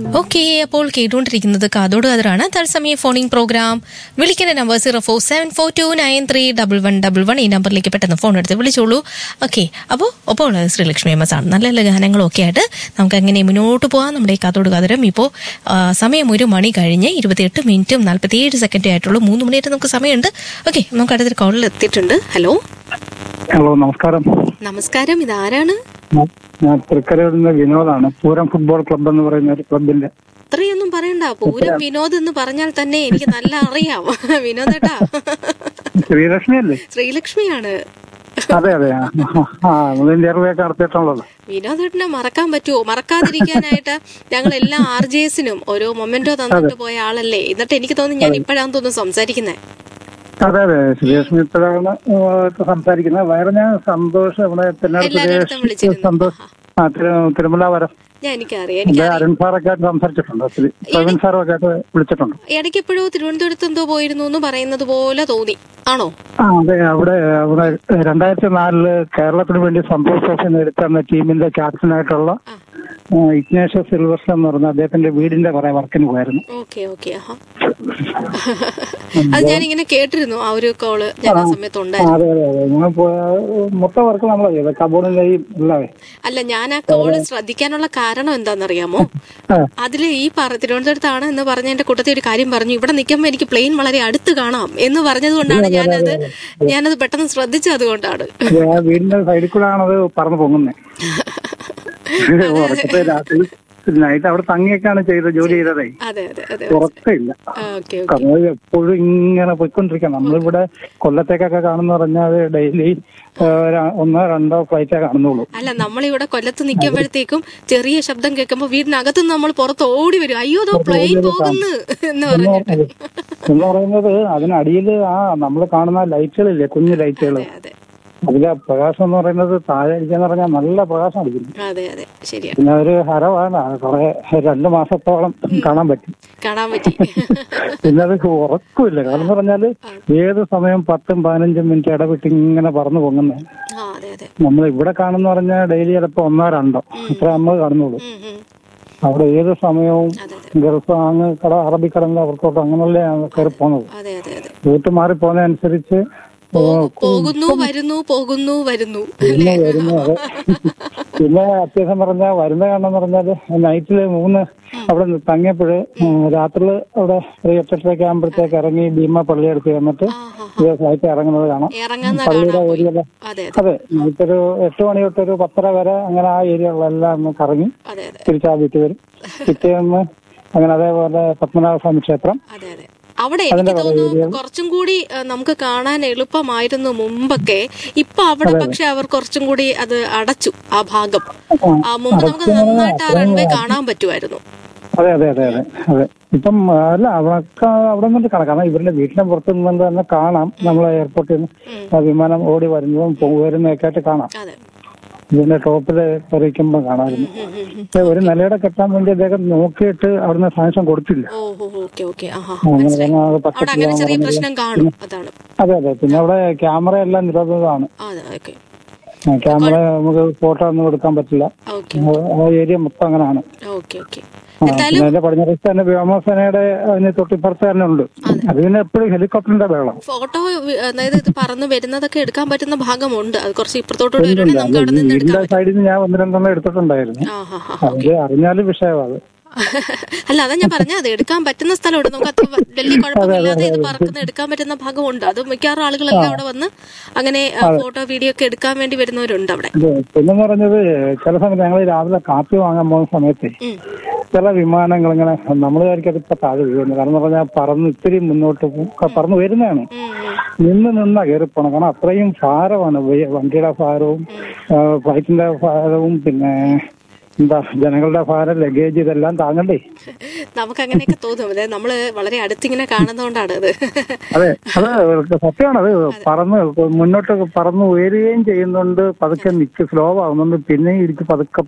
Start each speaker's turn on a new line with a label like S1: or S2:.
S1: Okay അപ്പോൾ കേട്ടുകൊണ്ടിരിക്കുന്നത് കാതോട് കാതറാണ് തത്സമയ ഫോണിംഗ് പ്രോഗ്രാം വിളിക്കേണ്ട number zero four seven four two nine three double one double one ഈ നമ്പറിലേക്ക് പെട്ടെന്ന് ഫോൺ എടുത്ത് വിളിച്ചോളൂ ഓക്കെ അപ്പോൾ ഒപ്പം ഉള്ളത് ശ്രീലക്ഷ്മി എം എസ് ആണ് നല്ല നല്ല ഗാനങ്ങളും ഒക്കെ ആയിട്ട് നമുക്ക് അങ്ങനെ മുന്നോട്ട് പോകാം നമ്മുടെ ഈ കാതോട് കാതരം ഇപ്പോൾ സമയം ഒരു മണി കഴിഞ്ഞ് ഇരുപത്തിയെട്ട് മിനിറ്റും നാൽപ്പത്തിയേഴ് സെക്കൻഡേ ആയിട്ടുള്ളൂ മൂന്ന് മണിയായിട്ട് നമുക്ക് സമയമുണ്ട് ഓക്കെ നമുക്ക് അടുത്തൊരു കോളിൽ എത്തിയിട്ടുണ്ട് ഹലോ
S2: ഹലോ നമസ്കാരം
S1: നമസ്കാരം ഇതാരാണ്
S2: ഞാൻ- ഞാൻ തൃക്കരയിൽ നിന്ന് വിനോദാണ് പൂരം ഫുട്ബോൾ ക്ലബ്ബ് എന്ന് പറയുന്ന ഒരു ക്ലബിന്റെ
S1: അത്രയൊന്നും പറയണ്ട പൂരം വിനോദ് എന്ന് പറഞ്ഞാൽ തന്നെ എനിക്ക് നല്ല അറിയാം വിനോദേട്ടാ
S2: ശ്രീലക്ഷ്മി അല്ലേ
S1: ശ്രീലക്ഷ്മിയാണ്
S2: അതെ അതെ ആ ആ, നമ്മൾ ഇന്റർവ്യൂ ഒക്കെ നടത്തിയിട്ടുള്ളത്
S1: വിനോദേട്ടനെ മറക്കാൻ പറ്റുമോ മറക്കാതിരിക്കാനായിട്ട് ഞങ്ങൾ എല്ലാ ആർ ജെ എസിനും ഓരോ മൊമെന്റോ തന്നിട്ട് പോയ ആളല്ലേ എന്നിട്ട് എനിക്ക് തോന്നുന്നു ഞാൻ ഇപ്പോഴാണ് തോന്നുന്നു സംസാരിക്കുന്നത്
S2: അതെ അതെ ശ്രീലക്ഷ്മി ഇപ്പോഴാണ് ഏഹ്, സംസാരിക്കുന്നത് വേറെ ഞാൻ സന്തോഷ് ഇവിടെ തെന്നാട്
S1: എല്ലാവരുടെ
S2: സുരേഷ്
S1: വിളിച്ചിരുന്നു.
S2: സന്തോഷ് ആ തിരു- തിരുമല വരം
S1: ഞാൻ എനിക്കറിയാം
S2: ഇത്
S1: എനിക്ക്
S2: അരുൺ സാറൊക്കെ ആയിട്ട് സംസാരിച്ചിട്ടുണ്ട് ശ്രീ പ്രവീൺ സാറൊക്കെ ആയിട്ട് വിളിച്ചിട്ടുണ്ട്
S1: ഇടയ്ക്ക് എപ്പോഴോ തിരുവനന്തപുരത്ത് എന്തോ പോയിരുന്നു എന്ന് പറയുന്നത് പോലെ തോന്നി ആണോ
S2: ആ അതെ അവിടെ അവിടെ രണ്ടായിരത്തി നാലില് കേരളത്തിന് വേണ്ടി സന്തോഷ് ട്രോഫി നേടിത്തന്ന ടീമിന്റെ ക്യാപ്റ്റനായിട്ടുള്ള
S1: ആ
S2: ഇഗ്നേഷ്യ സിൽവർസ് എന്ന് പറഞ്ഞ അദ്ദേഹത്തിന്റെ വീടിന്റെ കുറെ വർക്കിന് പോയായിരുന്നു
S1: ഓക്കെ ഓക്കെ ആഹാ അത് ഞാനിങ്ങനെ കേട്ടിരുന്നു ആ ഒരു കോള് ഞാൻ ആ സമയത്ത്
S2: ആ,
S1: ഉണ്ടായിരുന്നു
S2: അതെ അതെ അതെ ഞാൻ പോയ മൊത്തം വർക്ക് നമ്മളെ ചെയ്തത് കബോർഡിന്റെയും എല്ലാവേ
S1: അല്ല ഞാൻ ആ കോള് ശ്രദ്ധിക്കാനുള്ള കാരണം എന്താണെന്നറിയാമോ
S2: ആ.
S1: അതില് ഈ പറ തിരുവനന്തപുരത്താണ് എന്ന് പറഞ്ഞ എന്റെ കൂട്ടത്തിൽ ഒരു കാര്യം പറഞ്ഞു ഇവിടെ നിൽക്കുമ്പോൾ എനിക്ക് പ്ലെയിൻ വളരെ അടുത്ത് കാണാം എന്ന് പറഞ്ഞത് കൊണ്ടാണ് ഞാനത് ഞാനത് പെട്ടെന്ന് ശ്രദ്ധിച്ചത് അതുകൊണ്ടാണ്
S2: അതെ, ആ വീടിന്റെ സൈഡിൽ കൂടെ ആണത് പറന്ന് പൊങ്ങുന്നത് ഉറക്കത്തെ രാത്രി നൈറ്റ് അവിടെ തങ്ങിയൊക്കെയാണ് ചെയ്തത് ജോലി ചെയ്തതേ
S1: അതെ അതെ അതെ
S2: ഉറക്കമില്ല
S1: ഓക്കെ
S2: നമ്മൾ എപ്പോഴും ഇങ്ങനെ പോയിക്കൊണ്ടിരിക്കണം നമ്മളിവിടെ കൊല്ലത്തേക്കൊക്കെ കാണുന്ന പറഞ്ഞാൽ ഡെയിലി ഒന്നോ രണ്ടോ ഫ്ലൈറ്റേ കാണുന്നുള്ളൂ
S1: അല്ല നമ്മളിവിടെ കൊല്ലത്ത് നിൽക്കുമ്പോഴത്തേക്കും ചെറിയ ശബ്ദം കേൾക്കുമ്പോൾ വീടിനകത്ത് നമ്മൾ പുറത്ത് ഓടി വരും അയ്യോ ദോ പ്ലെയിൻ പോകുന്നു എന്ന് പറഞ്ഞിട്ട്
S2: എന്ന് പറയുന്നത് അതിനടിയിൽ ആ നമ്മൾ കാണുന്ന ലൈറ്റുകളില്ലേ കുഞ്ഞു ലൈറ്റുകൾ
S1: അതെ അതെ
S2: അതിലെ പ്രകാശം എന്ന് പറയുന്നത് താഴെ അടിക്കാന്ന് പറഞ്ഞാൽ നല്ല പ്രകാശം അടിക്കുന്നു
S1: അതെ അതെ ശരിയാണ്
S2: പിന്നെ ഒരു ഹരമാണ് കുറെ രണ്ടു മാസത്തോളം കാണാൻ പറ്റി
S1: കാണാൻ പറ്റി
S2: പിന്നെ അത് ഉറക്കില്ല കാരണം എന്ന് പറഞ്ഞാല് ഏത് സമയം പത്തും പതിനഞ്ചും മിനിറ്റ് ഇടവിട്ട് ഇങ്ങനെ പറന്നു പൊങ്ങുന്നത്
S1: ആ അതെ അതെ
S2: നമ്മൾ ഇവിടെ കാണുന്ന പറഞ്ഞാൽ ഡെയിലി ചിലപ്പോ ഒന്നോ രണ്ടോ അത്ര നമ്മൾ കാണുന്നുള്ളൂ
S1: ഉം, ഉം.
S2: അവിടെ ഏത് സമയവും
S1: അതെ അതെ
S2: ഗൾഫ് അങ്ങ് കട അറബിക്കടലിന്റെ അവർക്കോട്ട് അങ്ങനെയല്ലേ കയറി പോകുന്നത്
S1: അതെ അതെ അതെ
S2: റൂട്ട് മാറി പോകുന്നതനുസരിച്ച്
S1: പോകു- പോകുന്നു വരുന്നു പോകുന്നു വരുന്നു
S2: പിന്നെ വരുന്നു അതെ പിന്നെ അത്യാവശ്യം പറഞ്ഞാൽ വരുന്ന കാരണം പറഞ്ഞാല് നൈറ്റില് മൂന്ന് അവിടെ തങ്ങിയപ്പോഴ് രാത്രി അവിടെ ഒരു എട്ടെട്ടരയ്ക്ക് ആകുമ്പോഴത്തേക്ക് ഇറങ്ങി ഭീമ പള്ളി അടുത്ത് വന്നിട്ട്
S1: ആ ഹാ
S2: ഇത് ഫ്ലൈറ്റ് ഇറങ്ങുന്നത് കാണാം
S1: ഇറങ്ങാന്ന
S2: പള്ളിയുടെ
S1: കാണാൻ പോയി
S2: ഏരിയയിലെ
S1: അതെ അതെ
S2: അതെ നൈറ്റൊരു എട്ട് മണി തൊട്ട് ഒരു പത്തര വരെ അങ്ങനെ ആ ഏരിയകളിലെല്ലാം ഒന്ന് കറങ്ങി
S1: അതെ അതെ
S2: തിരിച്ചാ വീട്ടിൽ വരും പിറ്റേന്ന് അങ്ങനെ അതേപോലെ പത്മനാഭസ്വാമി ക്ഷേത്രം
S1: അതെ അതെ അവിടെ എനിക്ക് തോന്നുന്നു കുറച്ചും കൂടി ആ, നമുക്ക് കാണാൻ എളുപ്പമായിരുന്നു മുമ്പൊക്കെ ഇപ്പൊ അവിടെ പക്ഷെ അവർ കുറച്ചും കൂടി അത് അടച്ചു ആ ഭാഗം ആ മുമ്പ് നമുക്ക് നന്നായിട്ട് ആ റൺവേ കാണാൻ പറ്റുമായിരുന്നു
S2: അതെ അതെ അതെ അതെ അതെ ഇപ്പം അല്ല അവിടെ അവിടെ നിന്നിട്ട് കാണാം കാരണം ഇവരുടെ വീട്ടിന്റെ പുറത്ത് നിന്നുകൊണ്ട് തന്നെ കാണാം നമ്മളെ എയർപോർട്ടിൽ നിന്ന് ആ വിമാനം ഓടി വരുന്നതും വരുന്നതൊക്കെ ആയിട്ട് കാണാം
S1: അതെ
S2: ഇതിന്റെ ടോപ്പിൽ കയറിക്കുമ്പോൾ കാണാമായിരുന്നു
S1: ഉം, ഉം, ഉം.
S2: പക്ഷെ ഒരു നിലയുടെ കെട്ടാൻ വേണ്ടി അദ്ദേഹം നോക്കിയിട്ട് അവിടുന്ന് സാങ്ഷൻ കൊടുത്തില്ല
S1: ഓ ഹോ ഓക്കെ ഓക്കെ ആഹാ
S2: അങ്ങനെ
S1: മനസ്സിലായി
S2: തന്നെ അത്
S1: അവിടെ
S2: പക്കത്തിൽ
S1: അങ്ങനെ ചെറിയ പ്രശ്നം കാണും അതാണ്
S2: അതെ അതെ പിന്നെ അവിടെ ക്യാമറ എല്ലാം നിരോധിതമാണ്
S1: അതെ ഓക്കെ
S2: ആ, ക്യാമറ നമുക്ക് ഫോട്ടോ ഒന്നും എടുക്കാൻ പറ്റില്ല
S1: ഓക്കെ
S2: ആ ഏരിയ മൊത്തം അങ്ങനെയാണ്
S1: ഓക്കെ ഓക്കെ
S2: ആ,
S1: എന്തായാലും
S2: പിന്നെ അതിന്റെ പടിഞ്ഞാറത്ത് തന്നെ വ്യോമസേനയുടെ അതിന് തൊട്ടിപ്പുറത്ത് തന്നെ ഉണ്ട് അത് പിന്നെ എപ്പോഴും ഹെലികോപ്റ്ററിന്റെ വേളം
S1: ഫോട്ടോ വി- അതായത് ഇത് പറന്ന് വരുന്നതൊക്കെ എടുക്കാൻ പറ്റുന്ന ഭാഗമുണ്ട് അത് കുറച്ച് ഇപ്പുറത്തോട്ട് വരുവാണെങ്കിൽ നമുക്ക് അവിടെ നിന്ന് എടുക്കാൻ
S2: വീടിന്റെ സൈഡിൽ നിന്ന് ഞാൻ ഒന്ന് രണ്ടെണ്ണം എടുത്തിട്ടുണ്ടായിരുന്നു
S1: ആ ഹാ ഹാ
S2: അത് അറിഞ്ഞാലും വിഷയമാണ്
S1: അല്ല അതാ ഞാൻ പറഞ്ഞത് അത് എടുക്കാൻ പറ്റുന്ന സ്ഥലമുണ്ട് നമുക്ക് അത്ര വ- വലിയ കുഴപ്പമില്ലാതെ ഇത് പറക്കുന്ന എടുക്കാൻ പറ്റുന്ന ഭാഗമുണ്ട് അത് മിക്കവാറും ആളുകളെല്ലാം അവിടെ വന്ന് അങ്ങനെ ഫോട്ടോ വീഡിയോ ഒക്കെ എടുക്കാൻ വേണ്ടി വരുന്നവരുണ്ട് അവിടെ
S2: ഇത് പിന്നെന്ന് പറഞ്ഞത് ചില സമയത്ത് ഞങ്ങൾ രാവിലെ കാപ്പി വാങ്ങാൻ പോകുന്ന സമയത്ത്
S1: ഉം.
S2: ചില വിമാനങ്ങൾ ഇങ്ങനെ നമ്മൾ വിചാരിക്കും ഇപ്പൊ താഴെ വീഴുന്നു കാരണം എന്ന് പറഞ്ഞാൽ പറന്ന് ഇത്തിരി മുന്നോട്ട് പോകും. പറന്ന് വരുന്നതാണ്
S1: ഉം, ഉം.
S2: നിന്ന് നിന്നാ കയറിപ്പോണം കാരണം അത്രയും ഭാരമാണ് വ- വണ്ടിയുടെ ഭാരവും ആ, ഫ്ലൈറ്റിന്റെ ഭാരവും പിന്നെ എന്താ ജനങ്ങളുടെ ഭാരം ലഗേജ് ഇതെല്ലാം താങ്ങണ്ടേ
S1: നമുക്ക് അങ്ങനെയൊക്കെ തോന്നും അതായത് നമ്മള് വളരെ അടുത്തിങ്ങനെ കാണുന്നതുകൊണ്ടാണ് അത്
S2: അതെ അത് സത്യമാണ് അത് പറന്ന് മുന്നോട്ട് പറന്ന് ഉയരുകയും ചെയ്യുന്നുണ്ട് പതുക്കെ നിക്ക് സ്ലോ ആവുന്നുണ്ട് പിന്നെയും ഇരിച്ച് പതുക്കെ